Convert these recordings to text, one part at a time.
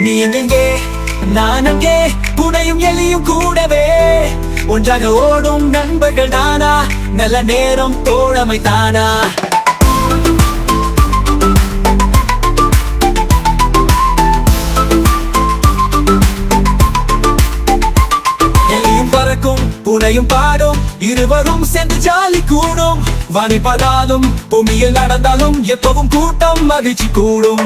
நீ எங்கெங்கே நான் அங்கே புனையும் எலியும் கூடவே ஒன்றாக ஓடும் நண்பர்கள் தானா நல்ல நேரம் தோழமை தானா எலியும் பறக்கும் புனையும் பாடும் இருவரும் சேர்ந்து ஜாலி கூடும் வனிப்பதாலும் பூமியில் நடந்தாலும் எப்பவும் கூட்டம் மகிழ்ச்சி கூடும்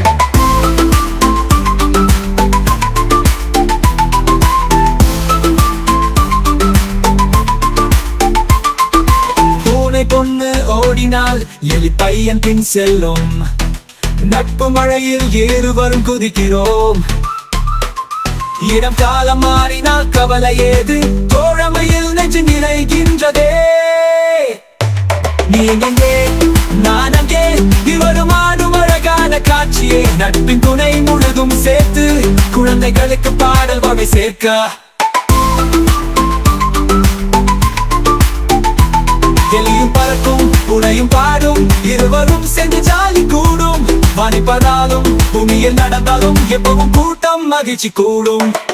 பூனை பொண்ணு ஓடினால் எலி பையன் பின் செல்லும் நட்பு மழையில் இருவரும் குதிக்கிறோம் இடம் காலம் மாறினால் கவலை ஏது தோழமையில் நெஞ்சு நிறைகின்றதே நீ எங்கே நான் அங்கே இவரும் ஆடும் அழகான காட்சியை நட்பின் துணை முழுதும் சேர்த்து குழந்தைகளுக்கு பாடல் வகை சேர்க்க எலியும் பறக்கும் புனையும் பாடும் இருவரும் சேர்ந்து ஜாலி கூடும் வாணிப்பதாலும் பூமியில் நடந்தாலும் எப்பவும் கூட்டம் மகிழ்ச்சி கூடும்